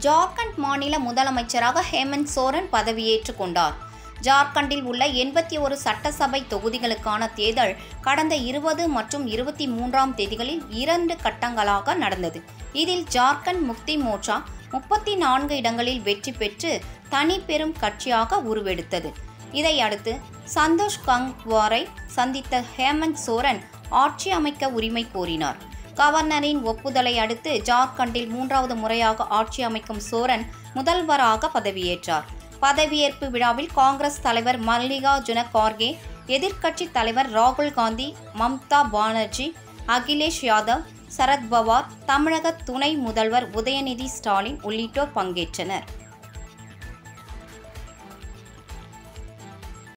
ஜார்க்கண்ட் மாநில முதலமைச்சராக ஹேமந்த் சோரன் பதவியேற்றுக் கொண்டார் ஜார்க்கண்டில் உள்ள எண்பத்தி ஒரு சட்டசபை தொகுதிகளுக்கான தேர்தல் கடந்த இருபது மற்றும் இருபத்தி மூன்றாம் தேதிகளில் இரண்டு கட்டங்களாக நடந்தது இதில் ஜார்க்கண்ட் முக்தி மோர்ச்சா முப்பத்தி நான்கு இடங்களில் வெற்றி பெற்று தனி பெரும் கட்சியாக உருவெடுத்தது இதையடுத்து சந்தோஷ் கங்வாரை சந்தித்த ஹேமந்த் சோரன் ஆட்சி அமைக்க உரிமை கோரினார் கவர்னரின் ஒப்புதலை அடுத்து ஜார்க்கண்டில் மூன்றாவது முறையாக ஆட்சி அமைக்கும் சோரன் முதல்வராக பதவியேற்றார் பதவியேற்பு விழாவில் காங்கிரஸ் தலைவர் மல்லிகார்ஜுன கார்கே எதிர்க்கட்சி தலைவர் ராகுல் காந்தி மம்தா பானர்ஜி அகிலேஷ் யாதவ் சரத் பவார் தமிழக துணை முதல்வர் உதயநிதி ஸ்டாலின் உள்ளிட்டோர் பங்கேற்றனர்